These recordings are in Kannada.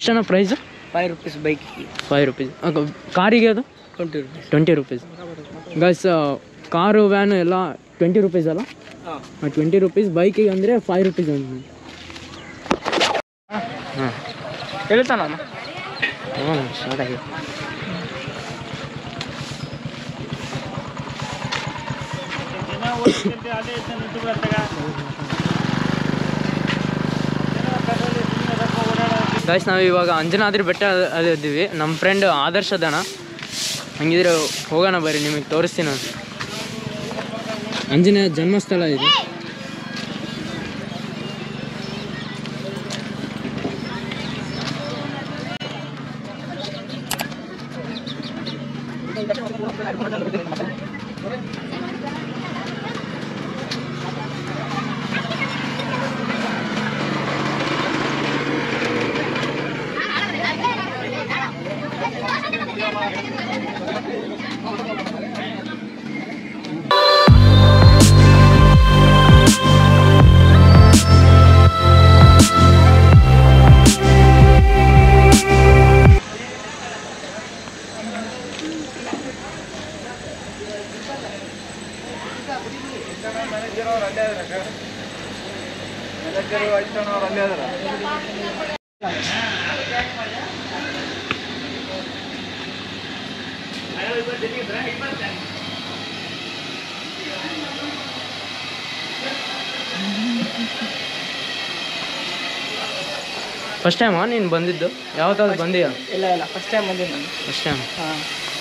ಎಷ್ಟನ ಪ್ರೈಸು ಫೈವ್ ರುಪೀಸ್ ಬೈಕಿಗೆ ಫೈವ್ ರುಪೀಸ್ ಕಾರಿಗೆ ಅದು twenty rupees twenty rupees guys car van ಎಲ್ಲ ಟ್ವೆಂಟಿ ರುಪೀಸ್ ಅಲ್ಲ ಹಾಂ ಟ್ವೆಂಟಿ ರುಪೀಸ್ ಬೈಕಿಗೆ ಅಂದರೆ ಫೈವ್ ರುಪೀಸ್ ಅಂತ ಹಾಂ ಹೇಳ್ತಾನ ಹ್ಞೂ ಸ್ಟಾರ್ಟ್ ಆಗಿದೆ ಗಾಯ್ಸ್ ನಾವು ಇವಾಗ ಅಂಜನಾದ್ರಿ ಬೆಟ್ಟ ಅಲ್ಲಿ ಇದ್ದೀವಿ ನಮ್ಮ ಫ್ರೆಂಡ್ ಆದರ್ಶ ಅದಾನ ಹಂಗಿದ್ರೆ ಹೋಗೋಣ ಬರ್ರಿ ನಿಮಗೆ ತೋರಿಸ್ತೀನಿ ನಾನು ಆಂಜನೇಯ ಜನ್ಮಸ್ಥಳ ಇದೆ ಫಸ್ಟ್ ಟೈಮಾ ನೀನು ಬಂದಿದ್ದು ಯಾವತ್ತಾದ್ರು ಬಂದೀಯಾ ಇಲ್ಲ ಇಲ್ಲ ಫಸ್ಟ್ ಟೈಮ್ ಬಂದಿದ್ದು ನಾನು ಫಸ್ಟ್ ಟೈಮ್ ಹಾಂ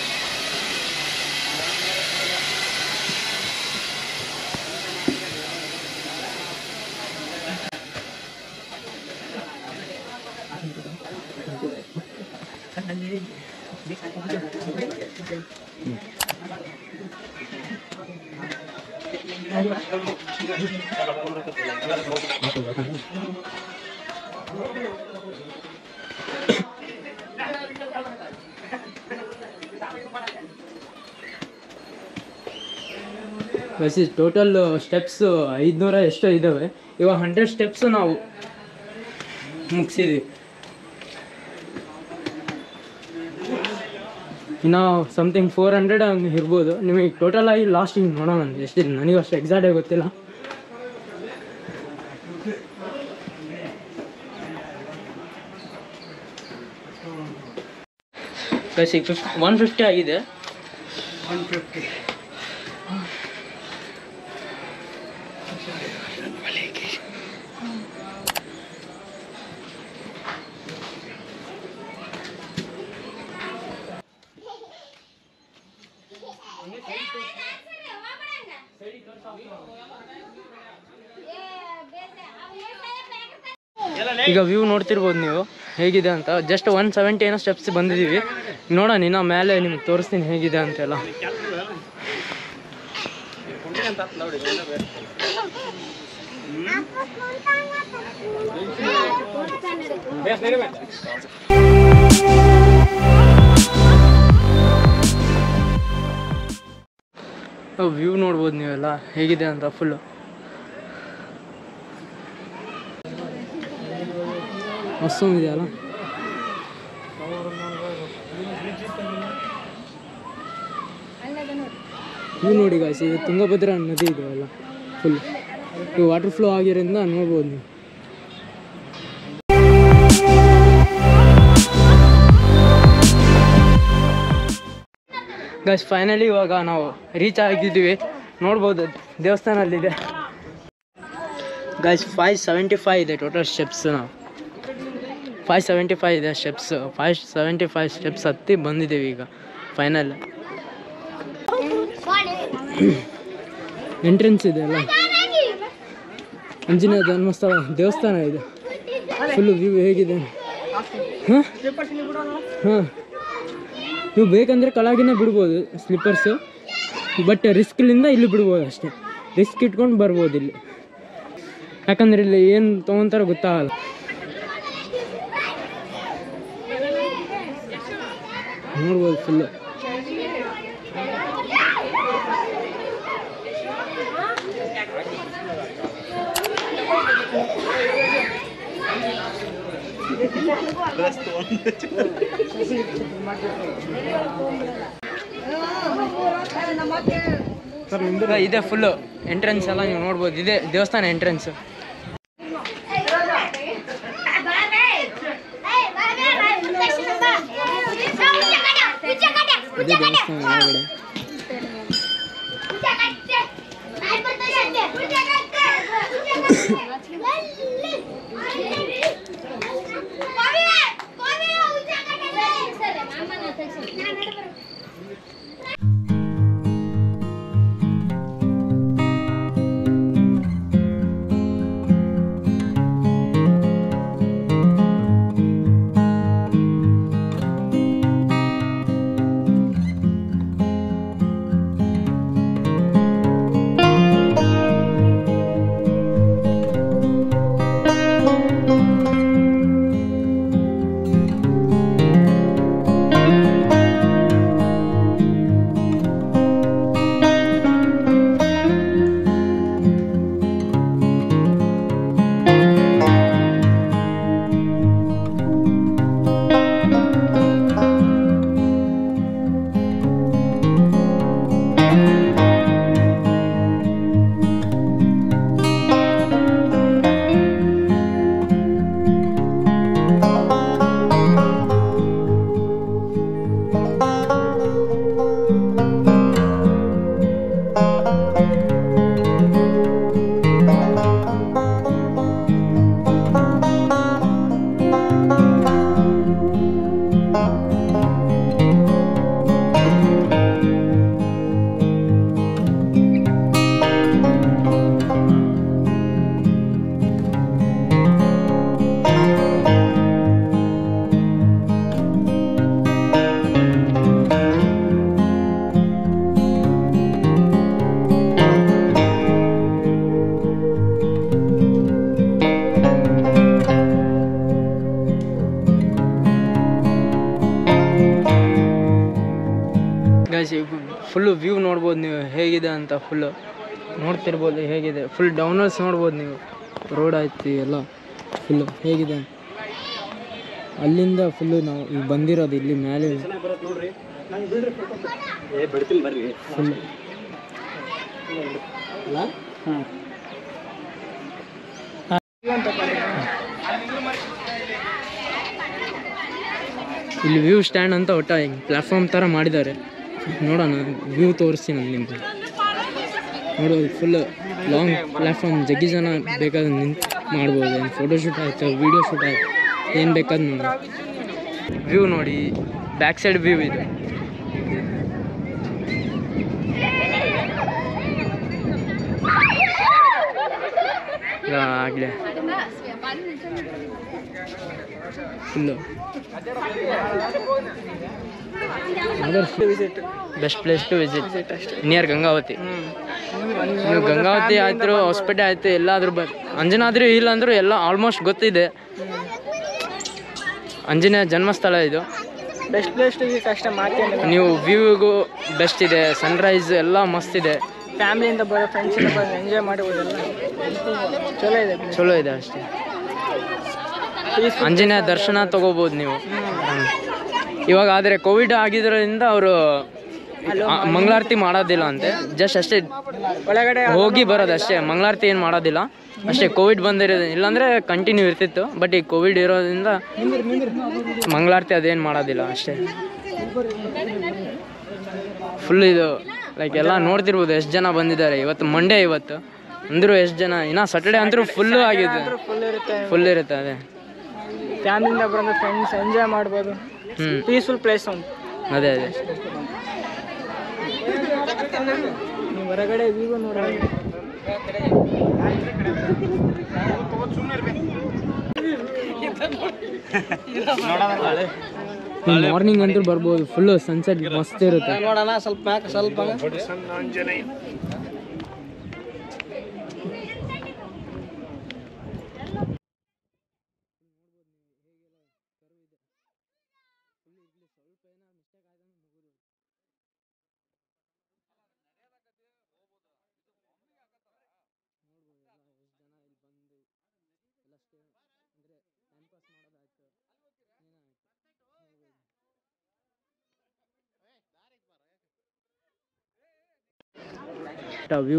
ಬಸ್ ಟೋಟಲ್ ಸ್ಟೆಪ್ಸ್ ಐದುನೂರ ಎಷ್ಟೋ ಇದ್ದಾವೆ ಇವಾಗ ಹಂಡ್ರೆಡ್ ಸ್ಟೆಪ್ಸು ನಾವು ಮುಗಿಸಿದ್ವಿ ಇನ್ನು ಸಮಥಿಂಗ್ ಫೋರ್ ಹಂಡ್ರೆಡ್ ಹಂಗೆ ಇರ್ಬೋದು ನಿಮಗೆ ಟೋಟಲ್ ಆಗಿ ಲಾಸ್ಟಿಗೆ ನೋಡೋಣ ಎಷ್ಟಿದೆ ನನಗೂ ಅಷ್ಟು ಎಕ್ಸಾಕ್ಟ್ ಆಗಿ ಗೊತ್ತಿಲ್ಲ ಬಸ್ ಈಗ ಫಿಫ್ಟ್ ಒನ್ ಫಿಫ್ಟಿ ಆಗಿದೆ ಒನ್ ಫಿಫ್ಟಿ ಈಗ ವ್ಯೂ ನೋಡ್ತಿರ್ಬೋದು ನೀವು ಹೇಗಿದೆ ಅಂತ ಜಸ್ಟ್ ಒನ್ ಸೆವೆಂಟಿ ಏನೋ ಸ್ಟೆಪ್ಸ್ ಬಂದಿದ್ದೀವಿ ನೋಡೋಣ ಇನ್ನು ಮೇಲೆ ನಿಮ್ಗೆ ತೋರಿಸ್ತೀನಿ ಹೇಗಿದೆ ಅಂತೆಲ್ಲ ವ್ಯೂ ನೋಡ್ಬೋದು ನೀವೆಲ್ಲ ಹೇಗಿದೆ ಅಂತ ಫುಲ್ಲು ಮಸ್ತು ಇದೆಯಲ್ಲ ನೀವು ನೋಡಿ ಗಾಯ್ಸ್ ಇದು ತುಂಗಭದ್ರಾ ನದಿ ಇದೆ ಅಲ್ಲ ಫುಲ್ ಇದು ವಾಟರ್ ಫ್ಲೋ ಆಗಿರೋದ್ರಿಂದ ನೋಡ್ಬೋದು ನೀವು ಗೈಸ್ ಫೈನಲಿ ಇವಾಗ ನಾವು ರೀಚ್ ಆಗಿದ್ದೀವಿ ನೋಡ್ಬೋದು ದೇವಸ್ಥಾನ ಅಲ್ಲಿದೆ ಗೈಸ್ ಫೈವ್ ಸೆವೆಂಟಿ ಫೈವ್ ಇದೆ ಟೋಟಲ್ ಸ್ಟೆಪ್ಸ್ ನಾವು ಫೈವ್ ಸೆವೆಂಟಿ ಫೈವ್ ಇದೆ steps five seventy five steps ಹತ್ತಿ ಬಂದಿದ್ದೀವಿ ಈಗ ಫೈನಲ್ ಎಂಟ್ರೆನ್ಸ್ ಇದೆ ಅಲ್ಲ ಆಂಜನೇಯ ಧರ್ಮಸ್ಥಳ ದೇವಸ್ಥಾನ ಇದೆ ಫುಲ್ಲು ವ್ಯೂ ಹೇಗಿದೆ ಹಾಂ ಹಾಂ ನೀವು ಬೇಕಂದರೆ ಕೆಳಗಿನೇ ಬಿಡ್ಬೋದು ಸ್ಲಿಪ್ಪರ್ಸು ಬಟ್ ರಿಸ್ಕ್ಲಿಂದ ಇಲ್ಲಿ ಬಿಡ್ಬೋದು ಅಷ್ಟೇ ರಿಸ್ಕ್ ಇಟ್ಕೊಂಡು ಬರ್ಬೋದು ಇಲ್ಲಿ ಯಾಕಂದ್ರೆ ಇಲ್ಲಿ ಏನು ತೊಗೊತಾರೋ ಗೊತ್ತಾಗಲ್ಲ ನೋಡ್ಬೋದು ಫುಲ್ಲು ಇದೆ ಫುಲ್ಲು ಎಂಟ್ರೆನ್ಸ್ ಎಲ್ಲ ನೀವು ನೋಡ್ಬೋದು ಇದೆ ದೇವಸ್ಥಾನ ಎಂಟ್ರೆನ್ಸ್ ಇದೆ ದೇವಸ್ಥಾನ ಒಳಗಡೆ ಫುಲ್ಲು ವ್ಯೂ ನೋಡ್ಬೋದು ನೀವು ಹೇಗಿದೆ ಅಂತ ಫುಲ್ಲು ನೋಡ್ತಿರ್ಬೋದು ಹೇಗಿದೆ ಫುಲ್ ಡೌನರ್ಸ್ ನೋಡ್ಬೋದು ನೀವು ರೋಡ್ ಆಯ್ತು ಎಲ್ಲ ಫುಲ್ಲು ಹೇಗಿದೆ ಅಲ್ಲಿಂದ ಫುಲ್ಲು ನಾವು ಈಗ ಬಂದಿರೋದು ಇಲ್ಲಿ ಮೇಲೆ ಫುಲ್ ಇಲ್ಲಿ ವ್ಯೂ ಸ್ಟ್ಯಾಂಡ್ ಅಂತ ಒಟ್ಟ ಪ್ಲಾಟ್ಫಾರ್ಮ್ ಥರ ಮಾಡಿದ್ದಾರೆ ನೋಡೋಣ ವ್ಯೂ ತೋರಿಸ್ತೀನಿ ನಾನು ನಿಮ್ಗೆ ನೋಡೋದು ಫುಲ್ ಲಾಂಗ್ ಪ್ಲಾಟ್ಫಾರ್ಮ್ ಜಗ್ಗಿ ಜನ ಬೇಕಾದ್ರೆ ನಿಂತು ಮಾಡ್ಬೋದು ಏನು ಫೋಟೋಶೂಟ್ ಆಯಿತು ವೀಡಿಯೋ ಶೂಟ್ ಆಯಿತು ಏನು ಬೇಕಾದ್ರೆ ನೋಡಿ ವ್ಯೂ ನೋಡಿ ಬ್ಯಾಕ್ ಸೈಡ್ ವ್ಯೂ ಇದೆ ಆಗಲೇ full best place to visit near Gangavathi ನೀವು ಗಂಗಾವತಿ ಆಯ್ತು ಹೊಸಪೇಟೆ ಆಯ್ತು ಎಲ್ಲಾದ್ರೂ ಬ ಅಂಜನಾದ್ರಿ ಇಲ್ಲ ಅಂದ್ರೂ ಎಲ್ಲ ಆಲ್ಮೋಸ್ಟ್ ಗೊತ್ತಿದೆ ಆಂಜನೇಯ ಜನ್ಮಸ್ಥಳ ಇದು ಬೆಸ್ಟ್ ಪ್ಲೇಸ್ ಟು ವಿಸಿಟ್ ಅಷ್ಟೇ ಮಾತೇನಿಲ್ಲ ನೀವು ವ್ಯೂಗೂ ಬೆಸ್ಟ್ ಇದೆ ಸನ್ರೈಸ್ ಎಲ್ಲ ಮಸ್ತ್ ಇದೆ ಫ್ಯಾಮಿಲಿಯಿಂದ ಬರೋ ಫ್ರೆಂಡ್ಸಿಂದ ಬಂದು ಎಂಜಾಯ್ ಮಾಡ್ಬೋದೆಲ್ಲ ಚಲೋ ಇದೆ ಚಲೋ ಇದೆ ಅಷ್ಟೇ ಆಂಜನೇಯ ದರ್ಶನ ತಗೋಬೋದು ನೀವು ಹ್ಮ್. ಇವಾಗ ಆದರೆ ಕೋವಿಡ್ ಆಗಿದ್ರಿಂದ ಅವರು ಮಂಗಳಾರತಿ ಮಾಡೋದಿಲ್ಲ ಅಂತೆ ಜಸ್ಟ್ ಅಷ್ಟೇ ಒಳಗಡೆ ಹೋಗಿ ಬರೋದು ಅಷ್ಟೇ ಮಂಗಳಾರತಿ ಏನು ಮಾಡೋದಿಲ್ಲ ಅಷ್ಟೇ ಕೋವಿಡ್ ಬಂದಿರೋದು ಇಲ್ಲಾಂದ್ರೆ ಕಂಟಿನ್ಯೂ ಇರ್ತಿತ್ತು ಬಟ್ ಈ ಕೋವಿಡ್ ಇರೋದ್ರಿಂದ ಮಂಗಳಾರತಿ ಅದೇನು ಮಾಡೋದಿಲ್ಲ ಅಷ್ಟೇ ಫುಲ್ ಇದು ಲೈಕ್ ಎಲ್ಲ ನೋಡ್ತಿರ್ಬೋದು ಎಷ್ಟು ಜನ ಬಂದಿದ್ದಾರೆ ಇವತ್ತು ಮಂಡೇ ಇವತ್ತು ಅಂದರೂ ಎಷ್ಟು ಜನ ಇನ್ನ ಸಾಟರ್ಡೆ ಅಂತೂ ಫುಲ್ಲು ಆಗಿದೆ ಫುಲ್ ಇರುತ್ತೆ ಫುಲ್ ಇರುತ್ತೆ ಅದೇ ಫ್ಯಾಮಿಲಿಯಿಂದ ಬರೋ ಫ್ರೆಂಡ್ಸ್ ಎಂಜಾಯ್ ಮಾಡ್ಬೋದು ಹ್ಞೂ ಪೀಸ್ಫುಲ್ ಪ್ಲೇಸ್ ಒಂದು ಅದೇ ಅದೇ ನೀವು ಹೊರಗಡೆ ವ್ಯೂ ನೋಡಿ ಮಾರ್ನಿಂಗ್ ಅಂತೂ ಬರ್ಬೋದು ಫುಲ್ಲು ಸನ್ಸೆಟ್ ಮಸ್ತ್ ಇರುತ್ತೆ ನೋಡೋಣ ಸ್ವಲ್ಪ ಯಾಕೆ ಸ್ವಲ್ಪ ವ್ಯೂ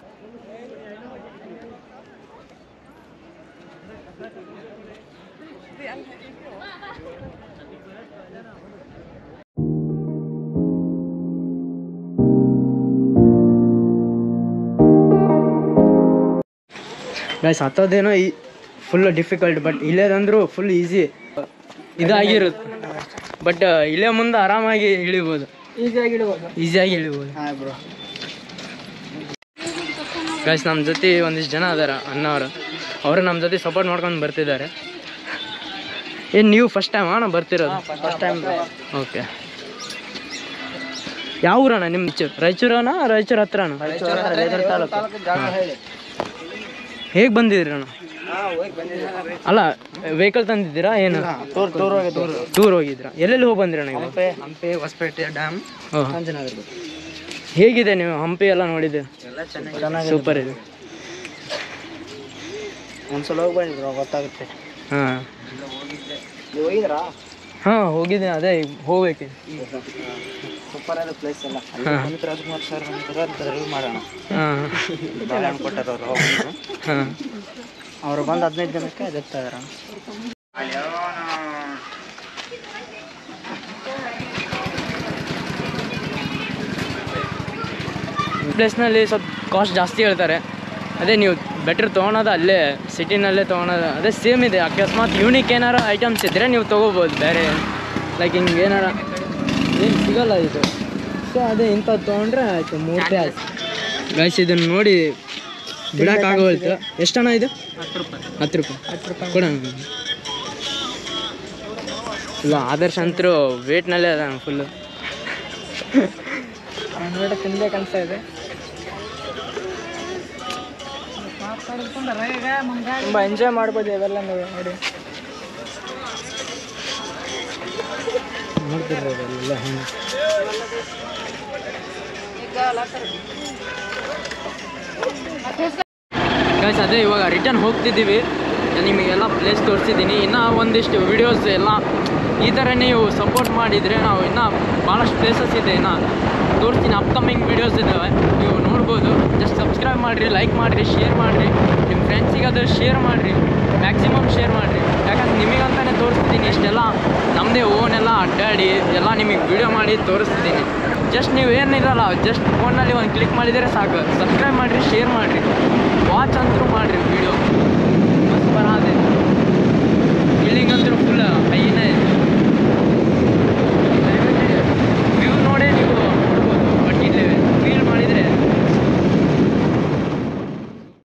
ಗೈಸ್ ಹತ್ತೋದೇನೋ ಈ ಫುಲ್ ಡಿಫಿಕಲ್ಟ್ ಬಟ್ ಇಲ್ಲೇದಂದ್ರೂ ಫುಲ್ ಈಸಿ ಇದಾಗಿರುತ್ತೆ ಬಟ್ ಇಲ್ಲೇ ಮುಂದೆ ಆರಾಮಾಗಿ ಇಳಿಬೋದು ಈಸಿಯಾಗಿ ಇಡ್ಬೋದು ಈಸಿಯಾಗಿ ಇಳಿಬೋದು ಹಾಂ ಬ್ರೋ ಗೈಸ್ ನಮ್ಮ ಜೊತೆ ಒಂದಿಷ್ಟು ಜನ ಅದಾರ ಅಣ್ಣವರು ಅವರು ನಮ್ಮ ಜೊತೆ ಸಪೋರ್ಟ್ ಮಾಡ್ಕೊಂಡು ಬರ್ತಿದ್ದಾರೆ ಏನು ನೀವು ಫಸ್ಟ್ ಟೈಮ್ ಅಣ್ಣ ಬರ್ತಿರೋದು ಫಸ್ಟ್ ಟೈಮ್ ಓಕೆ ಯಾವ ಊರಣ್ಣ ನಿಮ್ಮ ರಾಯಚೂರು ರಾಯಚೂರಣ್ಣ ರಾಯಚೂರು ಹತ್ರನ ತಾಲೂಕು ಜಾಗ ಹೇಳಿ ಹೇಗೆ ಬಂದಿದ್ರಿ ಅಣ್ಣ ಹಾಂ ಹೋಗಿ ಬಂದಿದ್ದೀವಿ ಅಲ್ಲ ವೆಹಿಕಲ್ ತಂದಿದ್ದೀರಾ ಏನು ಟೂರ್ ಟೂರ್ ಹೋಗಿ ಟೂರ್ ಟೂರ್ ಹೋಗಿದ್ರಾ ಎಲ್ಲೆಲ್ಲಿ ಹೋಗಿ ಬಂದ್ರಿ ಅಣ್ಣ ಇವಾಗ ಹಂಪೆ ಹಂಪೆ ಹೊಸಪೇಟೆ ಡ್ಯಾಮ್ ಓಹ್. ಅಂಜನಾದ್ರಿ ಹೇಗಿದೆ ನೀವು ಹಂಪಿ ಎಲ್ಲ ನೋಡಿದ್ದೆ ಎಲ್ಲ ಚೆನ್ನಾಗಿ ಚೆನ್ನಾಗಿ ಸೂಪರ್ ಇದೆ ಒಂದ್ಸಲ ಹೋಗಿ ಬಂದಿದ್ರು ಗೊತ್ತಾಗುತ್ತೆ ಹಾಂ ನೀವು ಹೋಗಿದ್ರಾ ಹಾಂ ಹೋಗಿದ್ದೆ ಅದೇ ಈಗ ಹೋಗ್ಬೇಕು ಸೂಪರ್ ಆದ ಪ್ಲೇಸ್ ಎಲ್ಲ ಹಾ. ಪುನೀತ್ ರಾಜ್ಕುಮಾರ್ ಸರ್ ರಿವ್ಯೂ ಮಾಡೋಣ ಹಾಂ ಬಾಳೆಹಣ್ಣು ಕೊಟ್ಟಾರ ಅವರು ಹಾಂ ಅವ್ರು ಬಂದು ಹದಿನೈದು ಜನಕ್ಕೆ ಅದೆತ್ತಾ ಇದಾರ ಪ್ಲೇಸ್ನಲ್ಲಿ ಸ್ವಲ್ಪ ಕಾಸ್ಟ್ ಜಾಸ್ತಿ ಹೇಳ್ತಾರೆ ಅದೇ ನೀವು ಬೆಟ್ರ್ ತೊಗೊಳೋದು ಅಲ್ಲೇ ಸಿಟಿನಲ್ಲೇ ತೊಗೊಳೋದು ಅದೇ ಸೇಮ್ ಇದೆ ಅಕಸ್ಮಾತ್ ಯೂನಿಕ್ ಏನಾರ ಐಟಮ್ಸ್ ಇದ್ದರೆ ನೀವು ತೊಗೋಬೋದು ಬೇರೆ ಲೈಕ್ ಹಿಂಗೆ ಏನಾರ ಏನು ಸಿಗಲ್ಲ ಇದು ಸೊ ಅದೇ ಇಂಥದ್ದು ತೊಗೊಂಡ್ರೆ ಆಯಿತು ಮೂರ್ತಿ ಆಯ್ತು ಗೈಸ್ ಇದನ್ನು ನೋಡಿ ಬಿಡೋಕ್ಕಾಗೋಯ್ತು ಎಷ್ಟಣ್ಣ ಇದು ಹತ್ತು ರೂಪಾಯಿ ಹತ್ತು ರೂಪಾಯಿ ಹತ್ತು ರೂಪಾಯಿ ಕೊಡೋಣ ಇಲ್ಲ ಆದರ್ಶ ಅಂತರೂ ವೇಟ್ನಲ್ಲೇ ಅದ ಫುಲ್ಲು ನೋಡಿ ತಿನ್ಬೇಕು ಅನ್ಸ್ತಾ ಇದೆ ತುಂಬ ಎಂಜಾಯ್ ಮಾಡ್ಬೋದು ಇವೆಲ್ಲ ನೀವು ನೋಡಿ ನೋಡ್ತಿರೋದಲ್ಲ ಹೆಂಗೆ ಗೈಸ್ ಅದೇ ಇವಾಗ ರಿಟರ್ನ್ ಹೋಗ್ತಿದ್ದೀವಿ ನಾನು ನಿಮಗೆಲ್ಲ ಪ್ಲೇಸ್ ತೋರಿಸಿದ್ದೀನಿ ಇನ್ನೂ ಒಂದಿಷ್ಟು ವಿಡಿಯೋಸ್ ಎಲ್ಲ ಈ ಥರ ನೀವು ಸಪೋರ್ಟ್ ಮಾಡಿದರೆ ನಾವು ಇನ್ನೂ ಭಾಳಷ್ಟು ಪ್ಲೇಸಸ್ ಇದೆ ಇನ್ನು ತೋರಿಸ್ತೀನಿ ಅಪ್ಕಮಿಂಗ್ ವೀಡಿಯೋಸ್ ಇದ್ದಾವೆ ನೀವು ನೋಡ್ಬೋದು ಜಸ್ಟ್ ಸಬ್ಸ್ಕ್ರೈಬ್ ಮಾಡಿರಿ ಲೈಕ್ ಮಾಡಿರಿ ಶೇರ್ ಮಾಡಿರಿ ನಿಮ್ಮ ಫ್ರೆಂಡ್ಸಿಗೆ ಅದು ಶೇರ್ ಮಾಡಿರಿ ಮ್ಯಾಕ್ಸಿಮಮ್ ಶೇರ್ ಮಾಡಿರಿ ಯಾಕಂದ್ರೆ ನಿಮಗಂತಾನೆ ತೋರಿಸ್ತಿದ್ದೀನಿ ಇಷ್ಟೆಲ್ಲ ನಮ್ಮದೇ ಓನ್ ಎಲ್ಲ ಅಡ್ಡಾಡಿ ಎಲ್ಲ ನಿಮಗೆ ವಿಡಿಯೋ ಮಾಡಿ ತೋರಿಸ್ತಿದ್ದೀನಿ ಜಸ್ಟ್ ನೀವು ಏನಿರಲ್ಲ ಜಸ್ಟ್ ಫೋನಲ್ಲಿ ಒಂದು ಕ್ಲಿಕ್ ಮಾಡಿದರೆ ಸಾಕು ಸಬ್ಸ್ಕ್ರೈಬ್ ಮಾಡಿರಿ ಶೇರ್ ಮಾಡಿರಿ ವಾಚ್ ಅಂತೂ ಮಾಡಿರಿ ವಿಡಿಯೋ ಬಸ್ ಬರಾದೆ ಫೀಲಿಂಗ್ ಅಂತೂ ಫುಲ್ ಹೈ